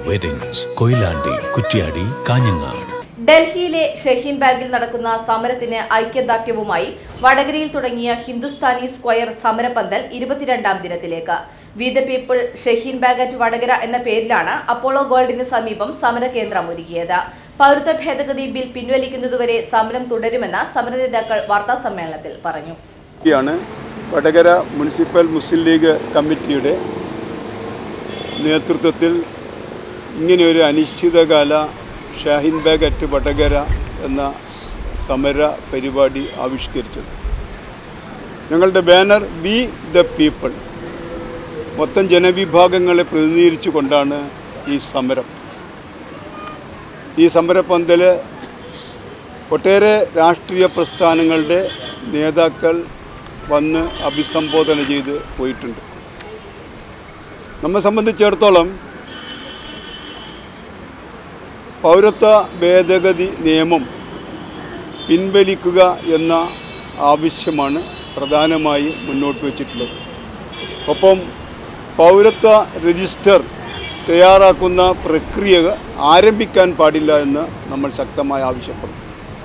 weddings Koyilandy Kuttiadi Kanhangad ഡൽഹിയിലെ ഷഹീൻ ബാഗിൽ നടക്കുന്ന സമരത്തിന് ഐക്യദാർഢ്യവുമായി വടകരയിൽ തുടങ്ങിയ ഹിന്ദുസ്ഥാനി സ്ക്വയർ സമരപന്തൽ ഇരുപത്തിരണ്ടാം ദിനത്തിലേക്ക് we the people Shaheen Bagh at Vadakara എന്ന പേരിലാണ് അപ്പോളോ ഗോൾഡിന് സമീപം സമരകേന്ദ്രം ഒരുക്കിയത് പൗരത്വ ഭേദഗതി ബിൽ പിൻവലിക്കുന്നതുവരെ സമരം തുടരുമെന്ന് സമരനേതാക്കൾ വാർത്താസമ്മേളനത്തിൽ പറഞ്ഞു ാണ് വടകര മുനിസിപ്പൽ മുസ്ലിം ലീഗ് കമ്മിറ്റിയുടെ നേതൃത്വത്തിൽ ഇങ്ങനെയൊരു അനിശ്ചിതകാല ഷാഹിൻ ബാഗ് അറ്റ് വടകര എന്ന സമര പരിപാടി ആവിഷ്കരിച്ചത് ഞങ്ങളുടെ ബാനർ ബി ദ പീപ്പിൾ മൊത്തം ജനവിഭാഗങ്ങളെ പ്രതിനിധീകരിച്ചു കൊണ്ടാണ് ഈ സമരം ഈ സമരപന്തൽ ഒട്ടേറെ രാഷ്ട്രീയ പ്രസ്ഥാനങ്ങളുടെ നേതാക്കൾ വന്ന് അഭിസംബോധന ചെയ്ത് പോയിട്ടുണ്ട് നമ്മെ സംബന്ധിച്ചിടത്തോളം പൗരത്വ ഭേദഗതി നിയമം പിൻവലിക്കുക എന്ന ആവശ്യമാണ് പ്രധാനമായി മുന്നോട്ട് വച്ചിട്ടുള്ളത് ഒപ്പം പൗരത്വ രജിസ്റ്റർ തയ്യാറാക്കുന്ന പ്രക്രിയ ആരംഭിക്കാൻ പാടില്ല എന്ന് നമ്മൾ ശക്തമായി ആവശ്യപ്പെടുന്നു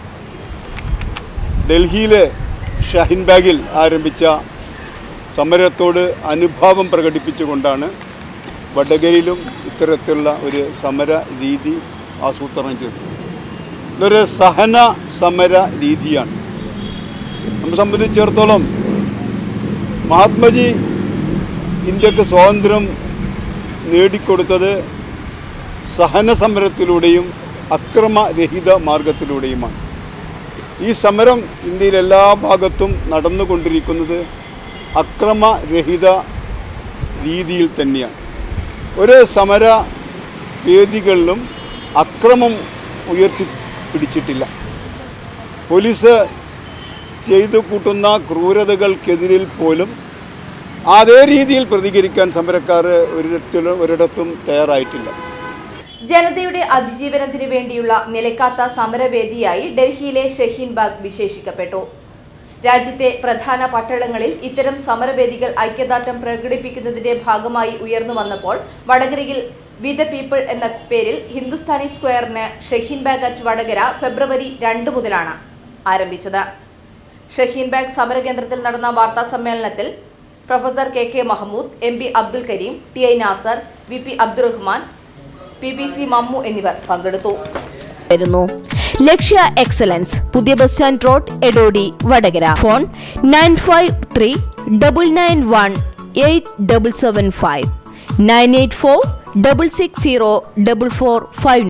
ഡൽഹിയിലെ ഷഹിൻ ബാഗിൽ ആരംഭിച്ച സമരത്തോട് അനുഭാവം പ്രകടിപ്പിച്ചുകൊണ്ടാണ് വടകരയിലും ഇത്തരത്തിലുള്ള ഒരു സമര രീതി ആസൂത്രണം ചെയ്തത് ഇതൊരു സഹന സമര രീതിയാണ് നമ്മെ സംബന്ധിച്ചിടത്തോളം മഹാത്മജി ഇന്ത്യക്ക് സ്വാതന്ത്ര്യം നേടിക്കൊടുത്തത് സഹന സമരത്തിലൂടെയും അക്രമരഹിത മാർഗത്തിലൂടെയുമാണ് ഈ സമരം ഇന്ത്യയിൽ എല്ലാ ഭാഗത്തും നടന്നുകൊണ്ടിരിക്കുന്നത് അക്രമരഹിത രീതിയിൽ തന്നെയാണ് ഒരു സമര വേദികളിലും അക്രമം ഉയർത്തിപ്പിടിച്ചിട്ടില്ല പോലീസ് ചെയ്തു കൂട്ടുന്ന ക്രൂരതകൾക്കെതിരിൽ പോലും അതേ രീതിയിൽ പ്രതികരിക്കാൻ സമരക്കാർ ഒരിടത്തിലും ഒരിടത്തും തയ്യാറായിട്ടില്ല ജനതയുടെ അതിജീവനത്തിന് വേണ്ടിയുള്ള നിലക്കാത്ത സമരവേദിയായി ഡൽഹിയിലെ ഷഹീൻ ബാഗ് വിശേഷിക്കപ്പെട്ടു രാജ്യത്തെ പ്രധാന പട്ടണങ്ങളിൽ ഇത്തരം സമരവേദികൾ ഐക്യദാർഢ്യം പ്രകടിപ്പിക്കുന്നതിന്റെ ഭാഗമായി ഉയർന്നു വന്നപ്പോൾ വടകരയിൽ വി ദ പീപ്പിൾ എന്ന പേരിൽ ഹിന്ദുസ്ഥാനി സ്ക്വയറിന് ഷഹീൻ ബാഗ് അറ്റ് വടകര ഫെബ്രുവരി രണ്ട് മുതലാണ് ആരംഭിച്ചത് ഷഹീൻ ബാഗ് സമരകേന്ദ്രത്തിൽ നടന്ന വാർത്താ സമ്മേളനത്തിൽ professor K K Mahammood M P Abdul Kareem T I Nasar V P Abdurahman P B C Mammu എന്നിവർ പങ്കെടുത്തു വരുന്നു ലക്ഷ്യ എക്സലൻസ് പുതിയ bus stand road Edodi Vadakara phone nine five three double nine one eight double seven five nine eight four double six zero double four five